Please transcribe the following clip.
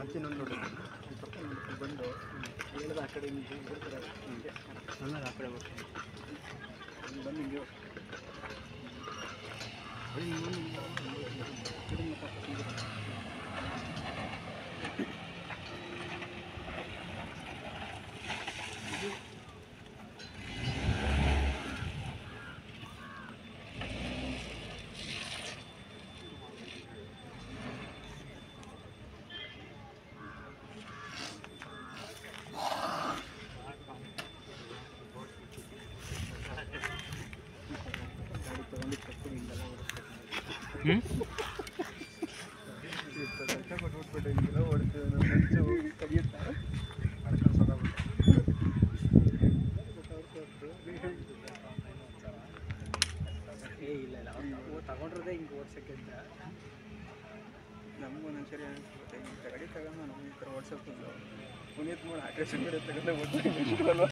ಮತ್ತೆ ಇನ್ನೊಂದು ನೋಡೋದು ಸ್ವಲ್ಪ ನೋಡ್ಕೊಂಡು ಬಂದು ಹೇಳಿದ ಆ ಕಡೆ ಹಿಂಗೆ ಬರ್ತಾರೆ ಹಿಂಗೆ ಆಮೇಲೆ ಆ ಕಡೆ ಬರ್ತೀನಿ ಹಿಂಗೆ ಬಂದು ಹಿಂಗೆ ಕಡಿಮೆ ಸ್ವಲ್ಪ ಹಿಂಗೆ ಬರ್ತದೆ. ಗಾಡಿ ತಗೊಂಡು ಕಟ್ಟು ಹಿಂಗೆಲ್ಲ ಓಡಿಸ್ಬೇಕು ಹ್ಞೂ ಲಕ್ಷ ಕೊಟ್ಬಿಟ್ಬಿಟ್ಟು ಹಿಂಗೆಲ್ಲ ಓಡಿಸ್ತೀವಿ ನಮ್ಮ ಮಂಚು ಕಲಿಯುತ್ತಾ ಏ ಇಲ್ಲ ಇಲ್ಲ ಅವ್ರು ತಗೊಂಡ್ರದೇ ಹಿಂಗೆ ಓಡ್ಸೋಕ್ಕೆ ಅಂತ ನಮಗೂ ಒಂದೊಂದ್ಸರಿ ಅನಿಸ್ಬಿಡುತ್ತೆ ಈ ಗಾಡಿ ತಗೊಂಡು ನಮ್ಗೆ ಈ ಥರ ಓಡ್ಸೋಕ್ಕೆ ಪುನೀತ್ ಮೂರು ಆಟೋ ಕಡೆ ತಗೊಂಡು ಓಡ್ಸೋಕೆ